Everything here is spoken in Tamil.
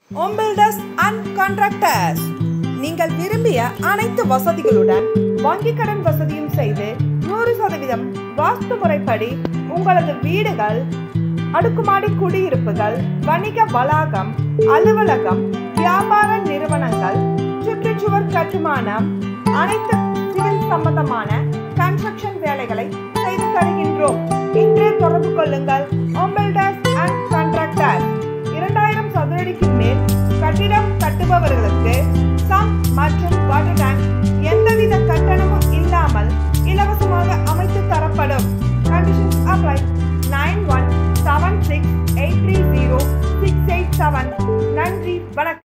ஹோம் பில்டர்ஸ் அண்ட் கான்ட்ராக்டர்ஸ் நீங்கள் விரும்பிய அனைத்து வசதிகளுடன் வங்கி கடன் வசதியும் செய்து நூறு சதவீதம் வாஸ்து முறைப்படி உங்களது வீடுகள் அடுக்குமாடி குடியிருப்புகள் வணிக வளாகம் அலுவலகம் வியாபார நிறுவனங்கள் சுற்றுச்சுவர் கட்டுமானம் அனைத்து சிவில் சம்பந்தமான கன்ஸ்ட்ரக்ஷன் வேலைகளை செய்து தருகின்றோம் இன்றே தொடர்பு கொள்ளுங்கள் ஹோம் பில்டர்ஸ் அண்ட் கான்ட்ராக்டர்ஸ் இரண்டாயிரம் சதுரடிக்கு மேல் கட்டிடம் கட்டுபவர்களுக்கு சம் மற்றும் வாட்டர் டேங்க் எந்தவித கட்டணமும் இல்லாமல் இலவசமாக அமைத்து தரப்படும் conditions apply nine one seven six eight three zero six eight seven நன்றி வணக்கம்